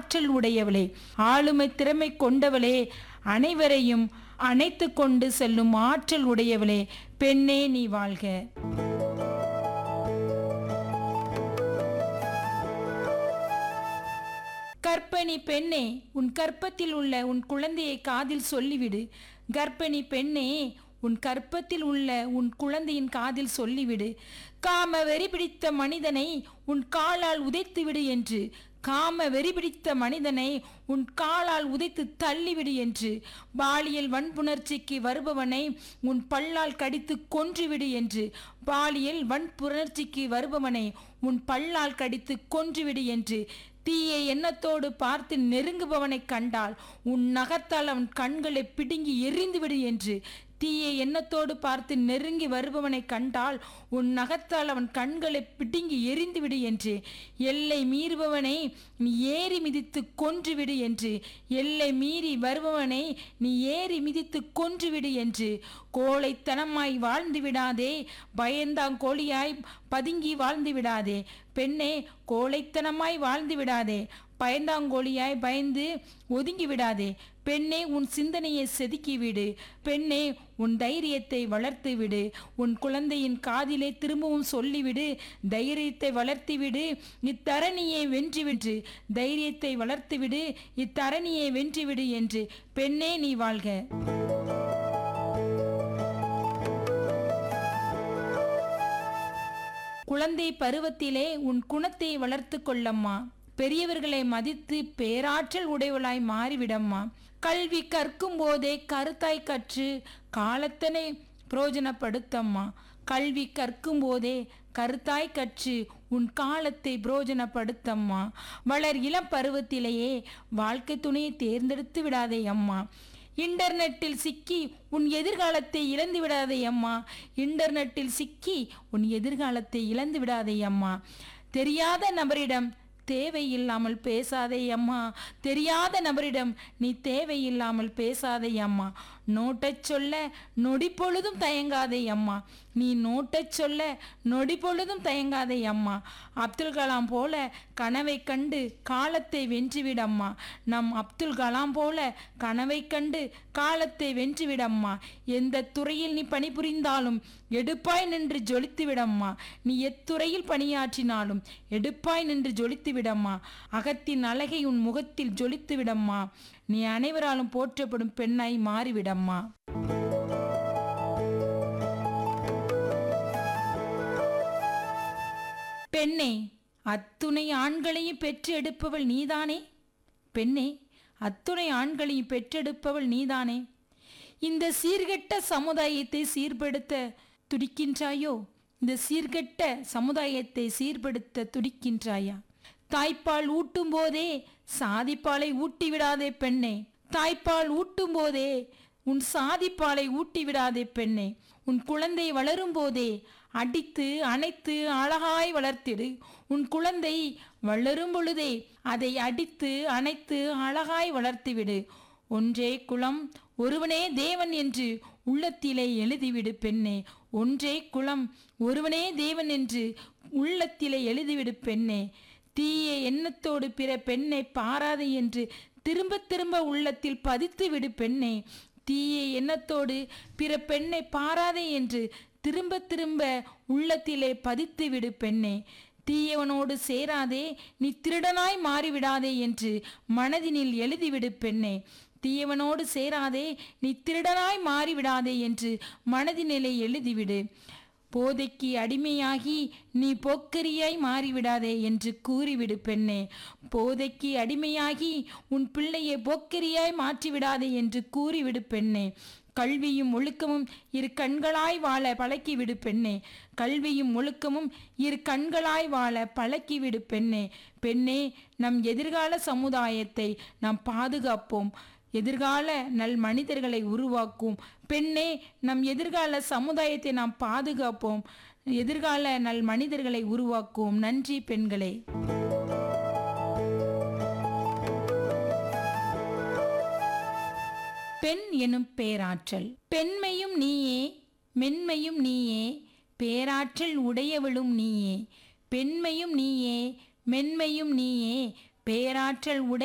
ஆற்றல் உடையவளே ஆளுமை திறமை கொண்டவளே அனைவரையும் அணைத்து கொண்டு செல்லும் ஆற்றல் உடையவளே பெண்ணே நீ வாழ்க கற்பனி பெண்ணே உன் கற்பத்தில் உள்ள உன் குழந்தையை காதில் சொல்லிவிடு கர்ப்பிணி பெண்ணே உன் கற்பத்தில் உள்ள உன் குழந்தையின் காதில் சொல்லிவிடு காம வெறி பிடித்த மனிதனை உன் காலால் உதைத்துவிடு என்று காம வெறி பிடித்த மனிதனை உன் காலால் உதைத்து தள்ளிவிடு என்று பாலியல் வன்புணர்ச்சிக்கு வருபவனை உன் பல்லால் கடித்து கொன்றுவிடு என்று பாலியல் வன்புணர்ச்சிக்கு வருபவனை உன் பல்லால் கடித்து கொன்றுவிடு என்று தீய எண்ணத்தோடு பார்த்து நெருங்குபவனைக் கண்டால் உன் நகத்தால் அவன் கண்களை பிடுங்கி எறிந்துவிடு என்று தீய எண்ணத்தோடு பார்த்து நெருங்கி வருபவனை கண்டால் உன் நகத்தால் அவன் கண்களை பிடுங்கி எறிந்துவிடு என்று எல்லை மீறுபவனை நீ ஏறி மிதித்து கொன்றுவிடு என்று எல்லை மீறி வருபவனை நீ ஏறி மிதித்து கொன்றுவிடு என்று கோழைத்தனமாய் வாழ்ந்து விடாதே பயந்தாங்கோழியாய் பதுங்கி வாழ்ந்து விடாதே பெண்ணே கோழைத்தனமாய் வாழ்ந்து விடாதே பயந்தாங்கோழியாய் பயந்து ஒதுங்கி விடாதே பெண்ணே உன் சிந்தனையை செதுக்கி விடு பெண்ணே உன் தைரியத்தை வளர்த்து விடு உன் குழந்தையின் காதிலே திரும்பவும் சொல்லிவிடு தைரியத்தை வளர்த்துவிடு இத்தரணியை வென்றுவிடு தைரியத்தை வளர்த்துவிடு இத்தரணியை வென்றுவிடு என்று பெண்ணே நீ வாழ்க குழந்தை பருவத்திலே உன் குணத்தை வளர்த்து கொள்ளம்மா பெரியவர்களை மதித்து பேராற்றல் உடையவளாய் மாறிவிடம்மா கல்வி கற்கும் போதே கருத்தாய் கற்று காலத்தனை புரோஜனப்படுத்தம்மா கல்வி கற்கும் போதே கருத்தாய் கற்று உன் காலத்தை புரோஜனப்படுத்தம்மா வளர் இளம் பருவத்திலேயே வாழ்க்கை துணையை தேர்ந்தெடுத்து விடாதே அம்மா இன்டர்நெட்டில் சிக்கி உன் எதிர்காலத்தை இழந்து விடாதே அம்மா இன்டர்நெட்டில் சிக்கி உன் எதிர்காலத்தை இழந்து விடாதே அம்மா தெரியாத நபரிடம் தேவையில்லாமல் பேசாதே அம்மா தெரியாத நபரிடம் நீ தேவையில்லாமல் பேசாதே அம்மா நோட்டச் சொல்ல நொடி பொழுதும் தயங்காதே அம்மா நீ நோட்டச் சொல்ல நொடி பொழுதும் தயங்காதே அம்மா அப்துல் கலாம் போல கனவை கண்டு காலத்தை வென்றுவிடம்மா நம் அப்துல் கலாம் போல கனவை கண்டு காலத்தை வென்றுவிடம்மா எந்த துறையில் நீ பணிபுரிந்தாலும் எடுப்பாய் நின்று ஜொலித்து விடம்மா நீ எத்துறையில் பணியாற்றினாலும் எடுப்பாய் நின்று ஜொலித்து விடம்மா அகத்தின் அழகை உன் முகத்தில் ஜொலித்து விடம்மா நீ அனைவராலும் போற்றப்படும் பெண்ணாய் மாறிவிடம்மா பெண்ணே அத்துணை ஆண்களையும் பெற்று எடுப்பவள் நீதானே பெண்ணே அத்துணை ஆண்களையும் பெற்றெடுப்பவள் நீதானே இந்த சீர்கெட்ட சமுதாயத்தை சீர்படுத்த துடிக்கின்றாயோ இந்த சீர்கெட்ட சமுதாயத்தை சீர்படுத்த துடிக்கின்றாயா தாய்ப்பால் ஊட்டும் போதே சாதிப்பாலை ஊட்டி விடாதே பெண்ணே தாய்ப்பால் ஊட்டும் போதே உன் சாதிப்பாலை ஊட்டி விடாதே பெண்ணே உன் குழந்தை வளரும் போதே அடித்து அணைத்து அழகாய் வளர்த்திடு உன் குழந்தை வளரும் பொழுதே அதை அடித்து அணைத்து அழகாய் வளர்த்துவிடு ஒன்றே குலம் ஒருவனே தேவன் என்று உள்ளத்திலே எழுதிவிடு பெண்ணே ஒன்றே குலம் ஒருவனே தேவன் என்று உள்ளத்திலே எழுதிவிடு பெண்ணே தீய எண்ணத்தோடு பிற பெண்ணை பாராது என்று திரும்ப திரும்ப உள்ளத்தில் பதித்து விடு பெண்ணே தீய எண்ணத்தோடு பிற பெண்ணை பாராதே என்று திரும்ப திரும்ப உள்ளத்திலே பதித்து விடு பெண்ணே தீயவனோடு சேராதே நீ திருடனாய் மாறிவிடாதே என்று மனதினில் எழுதிவிடு பெண்ணே தீயவனோடு சேராதே நீ திருடனாய் மாறிவிடாதே என்று மனதினிலே எழுதிவிடு போதைக்கு அடிமையாகி நீ போக்கரியாய் மாறிவிடாதே என்று கூறிவிடு பெண்ணே போதைக்கு அடிமையாகி உன் பிள்ளையை போக்கரியாய் மாற்றிவிடாதே என்று கூறிவிடு பெண்ணே கல்வியும் ஒழுக்கமும் இரு கண்களாய் வாழ பழக்கிவிடு பெண்ணே கல்வியும் ஒழுக்கமும் இரு கண்களாய் வாழ பழக்கிவிடு பெண்ணே பெண்ணே நம் எதிர்கால சமுதாயத்தை நாம் பாதுகாப்போம் எதிர்கால நல் மனிதர்களை உருவாக்கும் பெண்ணே நம் எதிர்கால சமுதாயத்தை நாம் பாதுகாப்போம் எதிர்கால நல் மனிதர்களை உருவாக்குவோம் நன்றி பெண்களே பெண் எனும் பேராற்றல் பெண்மையும் நீயே மென்மையும் நீயே பேராற்றல் உடையவளும் நீயே பெண்மையும் நீயே மென்மையும் நீயே பேராற்றல் உடை